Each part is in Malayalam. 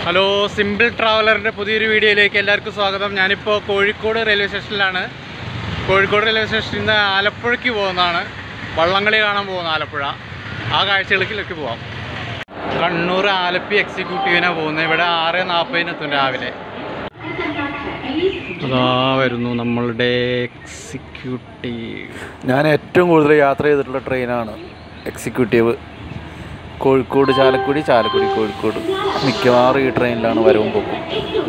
ഹലോ സിമ്പിൾ ട്രാവലറിൻ്റെ പുതിയൊരു വീഡിയോയിലേക്ക് എല്ലാവർക്കും സ്വാഗതം ഞാനിപ്പോൾ കോഴിക്കോട് റെയിൽവേ സ്റ്റേഷനിലാണ് കോഴിക്കോട് റെയിൽവേ സ്റ്റേഷനിൽ നിന്ന് ആലപ്പുഴയ്ക്ക് പോകുന്നതാണ് വള്ളംകളി കാണാൻ പോകുന്ന ആലപ്പുഴ ആ കാഴ്ചകളിലേക്ക് പോവാം കണ്ണൂർ ആലപ്പി എക്സിക്യൂട്ടീവിനാണ് പോകുന്നത് ഇവിടെ ആറ് നാൽപ്പതിന് എത്തും രാവിലെ അതാ വരുന്നു നമ്മളുടെ എക്സിക്യൂട്ടീവ് ഞാൻ ഏറ്റവും കൂടുതൽ യാത്ര ചെയ്തിട്ടുള്ള ട്രെയിനാണ് എക്സിക്യൂട്ടീവ് കോഴിക്കോട് ചാലക്കുടി ചാലക്കുടി കോഴിക്കോട് മിക്കവാറും ഈ ട്രെയിനിലാണ് വരവും പോക്കും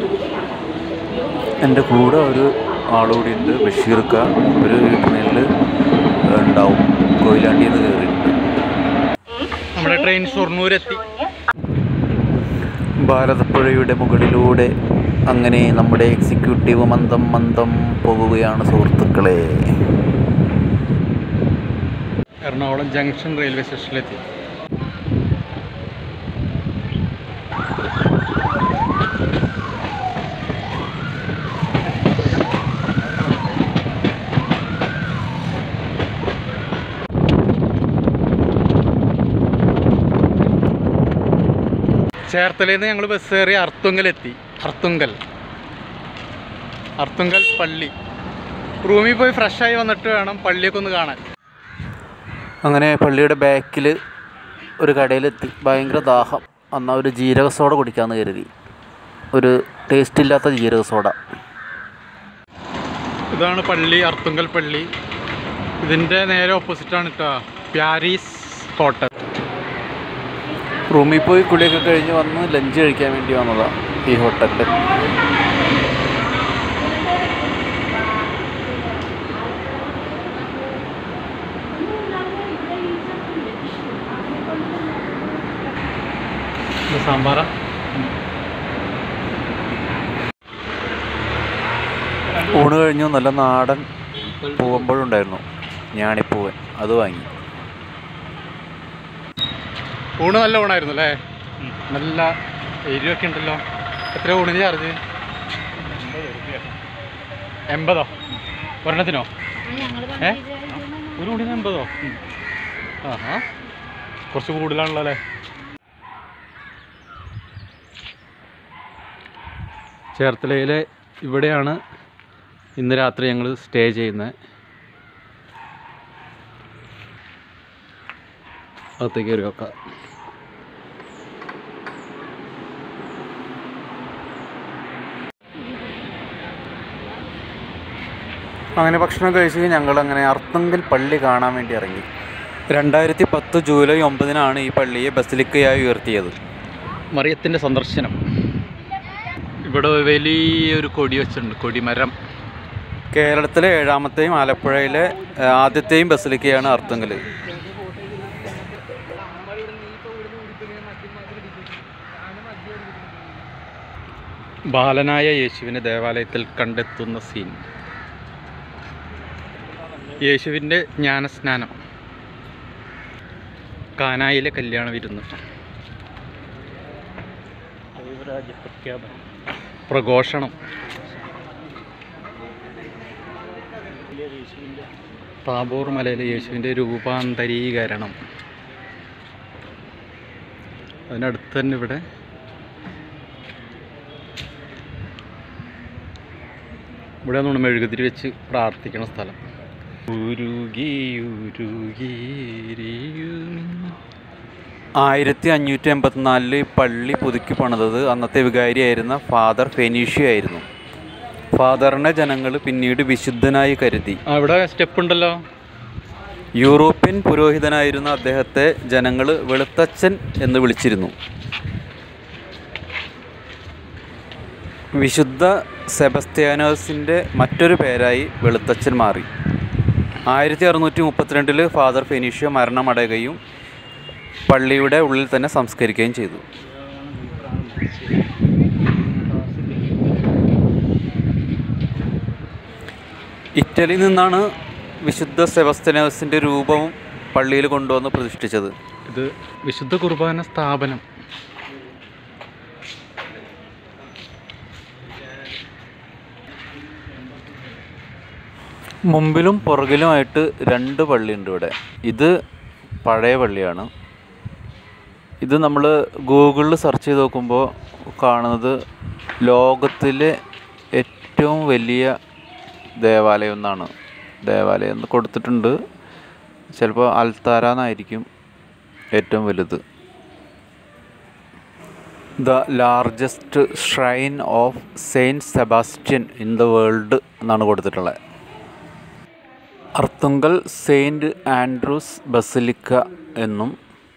എൻ്റെ കൂടെ ഒരു ആളുകൂടി ഉണ്ട് ബഷീർക്ക ഒരു ഈ ട്രെയിനിൽ ഉണ്ടാവും കൊയിലാണ്ടിയിൽ നിന്ന് കയറിയിട്ടുണ്ട് നമ്മുടെ ട്രെയിൻ ഷൊർണൂരെത്തി ഭാരതപ്പുഴയുടെ മുകളിലൂടെ അങ്ങനെ നമ്മുടെ എക്സിക്യൂട്ടീവ് മന്ദം മന്ദം പോകുകയാണ് സുഹൃത്തുക്കളെ എറണാകുളം ജംഗ്ഷൻ റെയിൽവേ സ്റ്റേഷനിലെത്തി ചേർത്തലയിൽ നിന്ന് ഞങ്ങൾ ബസ് കയറി അർത്തുങ്കലെത്തി അർത്തുങ്കൽ അർത്തുങ്കൽ പള്ളി റൂമിൽ പോയി ഫ്രഷായി വന്നിട്ട് വേണം പള്ളിയൊക്കെ ഒന്ന് കാണാൻ അങ്ങനെ പള്ളിയുടെ ബാക്കിൽ ഒരു കടയിലെത്തി ഭയങ്കര ദാഹം എന്നാൽ ഒരു ജീരക സോഡ കുടിക്കാമെന്ന് കരുതി ഒരു ടേസ്റ്റ് ഇല്ലാത്ത ജീരക സോഡ ഇതാണ് പള്ളി അർത്തുങ്കൽ പള്ളി ഇതിൻ്റെ നേരെ ഓപ്പോസിറ്റാണ് കേട്ടോ പ്യാരീസ് ഹോട്ടൽ റൂമിൽ പോയി കുളിയൊക്കെ കഴിഞ്ഞ് വന്ന് ലഞ്ച് കഴിക്കാൻ വേണ്ടി വന്നതാണ് ഈ ഹോട്ടലിൽ ഇത് സാമ്പാറ ഊണ് കഴിഞ്ഞു നല്ല നാടൻ പൂവമ്പഴുണ്ടായിരുന്നു ഞാണിപ്പൂവൻ അത് വാങ്ങി ഊണ് നല്ല ഊണായിരുന്നു അല്ലേ നല്ല എരിവൊക്കെ ഉണ്ടല്ലോ എത്ര ഊണിന് ചാർജ് എൺപതോ ഒരെണ്ണത്തിനോ ഏ ഒരു ഊണിന് എൺപതോ ആഹാ കുറച്ച് കൂടുതലാണല്ലോ അല്ലേ ചേർത്തലയിലെ ഇവിടെയാണ് ഇന്ന് രാത്രി ഞങ്ങൾ സ്റ്റേ ചെയ്യുന്നത് അകത്തേക്ക് കയറി നോക്കാം അങ്ങനെ ഭക്ഷണം കഴിച്ച് ഞങ്ങൾ അങ്ങനെ അർത്തങ്കൽ പള്ളി കാണാൻ വേണ്ടി ഇറങ്ങി രണ്ടായിരത്തി പത്ത് ജൂലൈ ഒമ്പതിനാണ് ഈ പള്ളിയെ ബസിലിക്കയായി ഉയർത്തിയത് മറിയത്തിൻ്റെ സന്ദർശനം ഇവിടെ വലിയൊരു കൊടി വെച്ചിട്ടുണ്ട് കൊടിമരം കേരളത്തിലെ ഏഴാമത്തെയും ആലപ്പുഴയിലെ ആ, ആദ്യത്തെയും ബസിലിക്കയാണ് അർത്തങ്കൽ ബാലനായ യേശുവിനെ ദേവാലയത്തിൽ കണ്ടെത്തുന്ന സീൻ യേശുവിൻ്റെ ജ്ഞാനസ്നാനം കാനായിലെ കല്യാണ വിരുന്ന് പ്രഘോഷണം താബോർ മലയിലെ യേശുവിൻ്റെ രൂപാന്തരീകരണം അതിനടുത്ത് തന്നെ ഇവിടെ ഇവിടെ നമ്മൾ മെഴുകുതിരി വെച്ച് പ്രാർത്ഥിക്കണ സ്ഥലം ഉരുകി ഉരുകിരിയുമി. ആയിരത്തി അഞ്ഞൂറ്റി എൺപത്തിനാലിൽ ഈ പള്ളി പുതുക്കി പണിതത് അന്നത്തെ വികാരിയായിരുന്ന ഫാദർ ഫെനീഷ്യ ആയിരുന്നു ഫാദറിനെ ജനങ്ങൾ പിന്നീട് വിശുദ്ധനായി കരുതി ആ ഇവിടെ സ്റ്റെപ്പ് ഉണ്ടല്ലോ യൂറോപ്യൻ പുരോഹിതനായിരുന്ന അദ്ദേഹത്തെ ജനങ്ങൾ വെളുത്തച്ഛൻ എന്ന് വിളിച്ചിരുന്നു വിശുദ്ധ സെബസ്ത്യാനോസിൻ്റെ മറ്റൊരു പേരായി വെളുത്തച്ഛൻ മാറി ആയിരത്തി അറുന്നൂറ്റി മുപ്പത്തിരണ്ടിൽ ഫാദർ ഫെനീഷ്യ മരണമടയുകയും പള്ളിയുടെ ഉള്ളിൽ തന്നെ സംസ്കരിക്കുകയും ചെയ്തു ഇറ്റലിയിൽ നിന്നാണ് വിശുദ്ധ സെബസ്ത്യാനോസിൻ്റെ രൂപവും പള്ളിയിൽ കൊണ്ടുവന്ന് പ്രതിഷ്ഠിച്ചത് ഇത് വിശുദ്ധ കുർബാന സ്ഥാപനം മുമ്പിലും പുറകിലുമായിട്ട് രണ്ട് പള്ളിയുണ്ട് ഇവിടെ ഇത് പഴയ പള്ളിയാണ് ഇത് നമ്മൾ ഗൂഗിളിൽ സെർച്ച് ചെയ്ത് നോക്കുമ്പോൾ കാണുന്നത് ലോകത്തിലെ ഏറ്റവും വലിയ ദേവാലയം എന്നാണ് ദേവാലയം എന്ന് കൊടുത്തിട്ടുണ്ട് ചിലപ്പോൾ അൽത്താര എന്നായിരിക്കും ഏറ്റവും വലുത് the largest shrine of Saint Sebastian in the world എന്നാണ് കൊടുത്തിട്ടുള്ളത് അർത്തുങ്കൽ സെയിൻറ്റ് ആൻഡ്രൂസ് ബസിലിക്ക എന്നും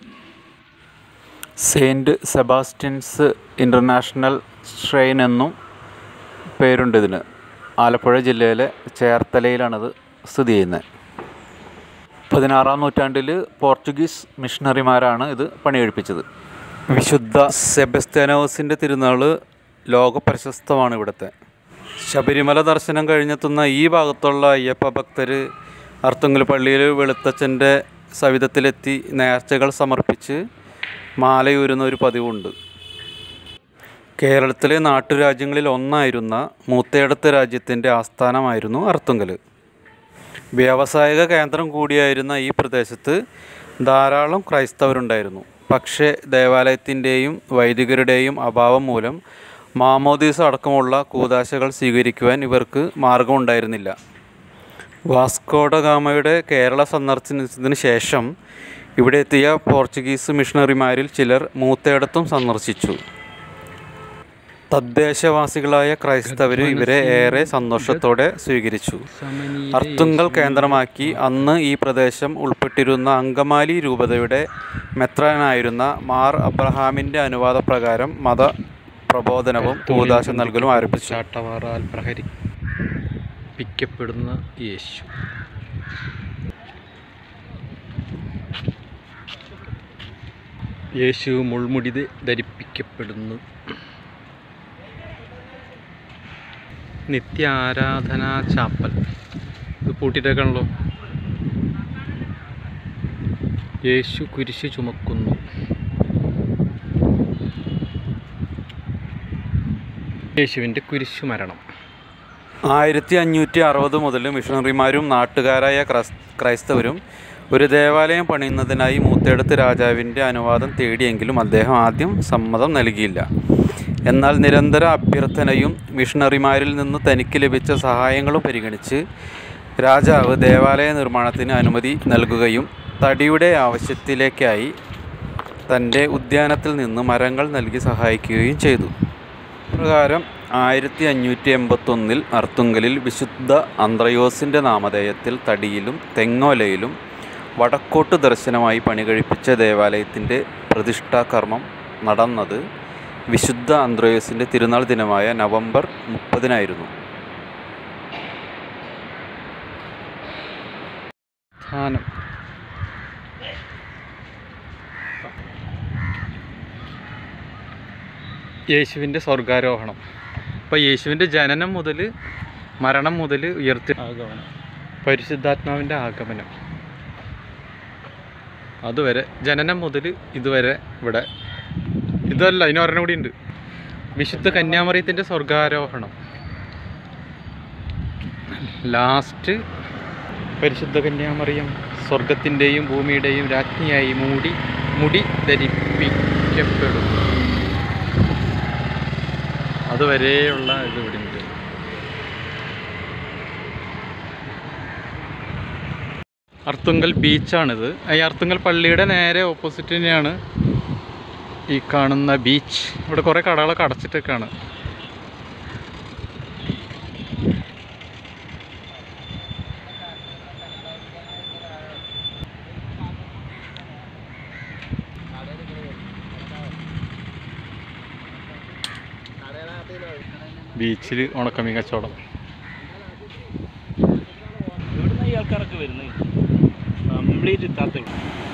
സെയിൻറ്റ് സെബാസ്റ്റ്യൻസ് ഇൻ്റർനാഷണൽ ഷ്രൈൻ എന്നും പേരുണ്ട് ഇതിന് ആലപ്പുഴ ജില്ലയിലെ ചേർത്തലയിലാണിത് സ്ഥിതി ചെയ്യുന്നത് പതിനാറാം നൂറ്റാണ്ടിൽ പോർച്ചുഗീസ് മിഷണറിമാരാണ് ഇത് പണിയെഴുപ്പിച്ചത് വിശുദ്ധ സെബസ്ത്യാനോസിൻ്റെ തിരുനാൾ ലോക പ്രശസ്തമാണ് ഇവിടുത്തെ ശബരിമല ദർശനം കഴിഞ്ഞെത്തുന്ന ഈ ഭാഗത്തുള്ള അയ്യപ്പ ഭക്തർ അർത്തുങ്കൽ പള്ളിയിൽ വെളുത്തച്ഛൻ്റെ സവിധത്തിലെത്തി നേർച്ചകൾ സമർപ്പിച്ച് മാലയൂരുന്ന ഒരു പതിവുണ്ട് കേരളത്തിലെ നാട്ടുരാജ്യങ്ങളിൽ ഒന്നായിരുന്ന മൂത്തയിടത്ത് രാജ്യത്തിൻ്റെ ആസ്ഥാനമായിരുന്നു അർത്തുങ്കൽ വ്യാവസായിക കേന്ദ്രം കൂടിയായിരുന്ന ഈ പ്രദേശത്ത് ധാരാളം ക്രൈസ്തവരുണ്ടായിരുന്നു പക്ഷേ ദേവാലയത്തിൻ്റെയും വൈദികരുടെയും അഭാവം മൂലം മാമോദീസ അടക്കമുള്ള കൂതാശകൾ സ്വീകരിക്കുവാൻ ഇവർക്ക് മാർഗമുണ്ടായിരുന്നില്ല വാസ്കോഡ ഗാമയുടെ കേരള സന്ദർശനത്തിന് ശേഷം ഇവിടെ എത്തിയ പോർച്ചുഗീസ് മിഷണറിമാരിൽ ചിലർ മൂത്തയിടത്തും സന്ദർശിച്ചു തദ്ദേശവാസികളായ ക്രൈസ്തവർ ഇവരെ ഏറെ സന്തോഷത്തോടെ സ്വീകരിച്ചു അർത്തുങ്കൽ കേന്ദ്രമാക്കി അന്ന് ഈ പ്രദേശം ഉൾപ്പെട്ടിരുന്ന അങ്കമാലി രൂപതയുടെ മെത്രാനായിരുന്ന മാർ അബ്രഹാമിൻ്റെ അനുവാദപ്രകാരം മത പ്രബോധനവും കൂതാശ നൽകലും ആരംഭിച്ചു ചാട്ടവാറാൽ പ്രഹരിപ്പിക്കപ്പെടുന്ന യേശു യേശു മുൾമുടി ധ- ധരിപ്പിക്കപ്പെടുന്നു നിത്യ ആരാധനാ ചാപ്പൽ ഇത് പൂട്ടിയിട്ടേക്കാണല്ലോ യേശു കുരിശ് ചുമക്കുന്നു യേശുവിൻ്റെ കുരിശു മരണം ആയിരത്തി അഞ്ഞൂറ്റി അറുപത് മുതൽ മിഷണറിമാരും നാട്ടുകാരായ ക്രൈസ് ക്രൈസ്തവരും ഒരു ദേവാലയം പണിയുന്നതിനായി മൂത്തേടത്ത് രാജാവിൻ്റെ അനുവാദം തേടിയെങ്കിലും അദ്ദേഹം ആദ്യം സമ്മതം നൽകിയില്ല എന്നാൽ നിരന്തര അഭ്യർത്ഥനയും മിഷണറിമാരിൽ നിന്ന് തനിക്ക് ലഭിച്ച സഹായങ്ങളും പരിഗണിച്ച് രാജാവ് ദേവാലയ നിർമ്മാണത്തിന് അനുമതി നൽകുകയും തടിയുടെ ആവശ്യത്തിലേക്കായി തൻ്റെ ഉദ്യാനത്തിൽ നിന്ന് മരങ്ങൾ നൽകി സഹായിക്കുകയും ചെയ്തു പ്രകാരം ആയിരത്തി അഞ്ഞൂറ്റി എൺപത്തൊന്നിൽ അർത്തുങ്കലിൽ വിശുദ്ധ അന്ത്രയോസിൻ്റെ നാമധേയത്തിൽ തടിയിലും തെങ്ങോലയിലും വടക്കോട്ട് ദർശനമായി പണികഴിപ്പിച്ച ദേവാലയത്തിൻ്റെ പ്രതിഷ്ഠാകർമ്മം നടന്നത് വിശുദ്ധ അന്ത്രയോസിൻ്റെ തിരുനാൾ ദിനമായ നവംബർ മുപ്പതിനായിരുന്നു സ്ഥാനം യേശുവിൻ്റെ സ്വർഗാരോഹണം അപ്പോൾ യേശുവിൻ്റെ ജനനം മുതൽ മരണം മുതൽ ഉയർത്തി ആഗമനം പരിശുദ്ധാത്മാവിൻ്റെ ആഗമനം അതുവരെ ജനനം മുതൽ ഇതുവരെ ഇവിടെ ഇതല്ല ഇനി ഒരെണ്ണം കൂടി ഉണ്ട് വിശുദ്ധ കന്യാമറിയത്തിൻ്റെ സ്വർഗാരോഹണം ലാസ്റ്റ് പരിശുദ്ധ കന്യാമറിയം സ്വർഗത്തിൻ്റെയും ഭൂമിയുടെയും രാജ്ഞിയായി മൂടി മുടി ധരിപ്പിക്കപ്പെടും അതുവരെയുള്ള ഇത് ഇവിടെ ഉണ്ട് അർത്തുങ്കൽ ബീച്ചാണിത് ഈ അർത്തുങ്കൽ പള്ളിയുടെ നേരെ ഓപ്പോസിറ്റ് തന്നെയാണ് ഈ കാണുന്ന ബീച്ച് ഇവിടെ കുറേ കടകളൊക്കെ അടച്ചിട്ടൊക്കെയാണ് ബീച്ചിൽ ഉണക്കമീൻ കച്ചവടം ഇവിടുന്ന് ഈ ആൾക്കാരൊക്കെ വരുന്നത് കംപ്ലീറ്റ് ഇത്താത്ത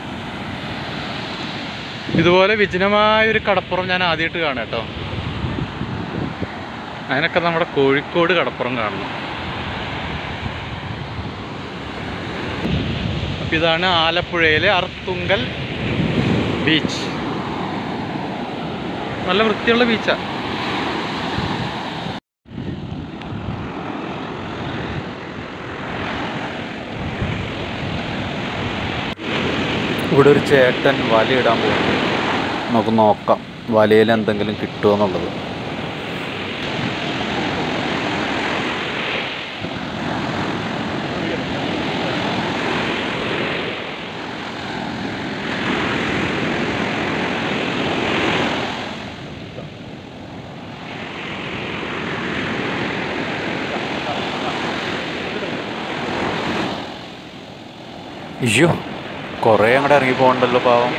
ഇതുപോലെ വിജനമായ ഒരു കടപ്പുറം ഞാൻ ആദ്യമായിട്ട് കാണാം കേട്ടോ അതിനൊക്കെ നമ്മുടെ കോഴിക്കോട് കടപ്പുറം കാണണം അപ്പം ഇതാണ് ആലപ്പുഴയിലെ അർത്തുങ്കൽ ബീച്ച് നല്ല വൃത്തിയുള്ള ബീച്ചാണ് ഇവിടെ ഒരു ചേട്ടൻ വലയിടാൻ പോകുന്നു നമുക്ക് നോക്കാം വലയിൽ എന്തെങ്കിലും കിട്ടുമോ എന്നുള്ളത് അയ്യോ കുറേ അങ്ങോട്ട് ഇറങ്ങി പോകണ്ടല്ലോ പാവം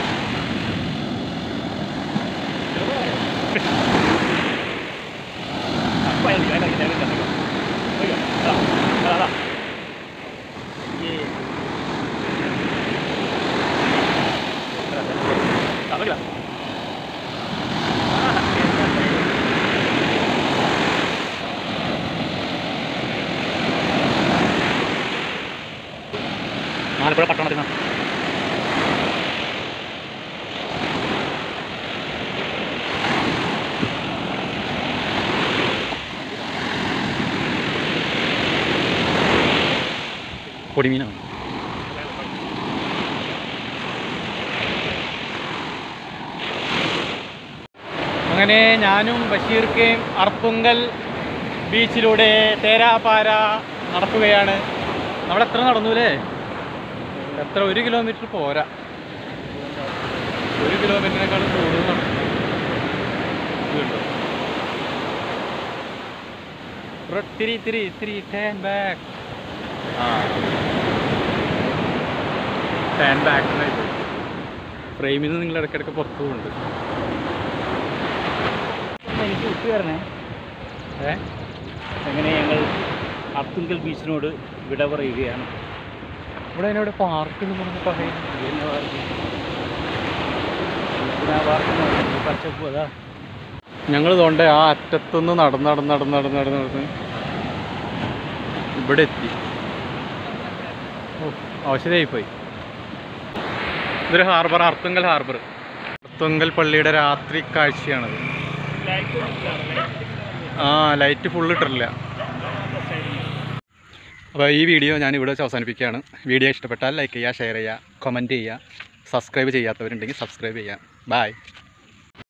ആലപ്പുഴ പട്ടണത്തിൽ നിന്ന് പൊടിമീനാണ് അങ്ങനെ ഞാനും ബഷീർക്കയും അർത്തുങ്കൽ ബീച്ചിലൂടെ തേരാപാര നടക്കുകയാണ് നമ്മൾ എത്ര നടന്നു അല്ലേ എത്ര ഒരു കിലോമീറ്റർ പോരാ ഒരു കിലോമീറ്ററിനേക്കാളും കൂടുതൽ നടന്നു ഇത് കണ്ടോ? ബ്രോ, ഇത്തിരി ഇത്തിരി ഇത്തിരി ടേൺ ബാക്ക് ആ ടേൺ ബാക്ക് ഫ്രെയിമിൽ നിന്ന് നിങ്ങൾ ഇടയ്ക്കിടയ്ക്ക് പുറത്തു പോകുന്നുണ്ട് എനിക്ക് വിട്ടു തരണേ ഏ അങ്ങനെ ഞങ്ങൾ അർത്തുങ്കൽ ബീച്ചിനോട് വിട പറയുകയാണ് ഇവിടെ അതിനവിടെ പാർക്ക് എന്ന് പറഞ്ഞ് പറയുന്നു പിന്നെ പാർക്ക് പിന്നെ പാർക്ക് പച്ചപ്പ് അതാ ഞങ്ങൾ തോണ്ടേ ആ അറ്റത്തുനിന്ന് നടന്ന് നടന്ന് നടന്ന് നടന്ന് നടന്ന് നടന്ന് ഇവിടെ എത്തി ഓ അവശതയായിപ്പോയി ഇതൊരു ഹാർബർ അർത്തുങ്കൽ ഹാർബർ അർത്തുങ്കൽ പള്ളിയുടെ രാത്രി കാഴ്ചയാണത് ആ ലൈറ്റ് ഫുള്ള് ഇട്ടിട്ടില്ല അപ്പോൾ ഈ വീഡിയോ ഞാൻ ഇവിടെ വെച്ച് അവസാനിപ്പിക്കുകയാണ് വീഡിയോ ഇഷ്ടപ്പെട്ടാൽ ലൈക്ക് ചെയ്യുക ഷെയർ ചെയ്യുക കമൻറ്റ് ചെയ്യുക സബ്സ്ക്രൈബ് ചെയ്യാത്തവരുണ്ടെങ്കിൽ സബ്സ്ക്രൈബ് ചെയ്യുക ബായ്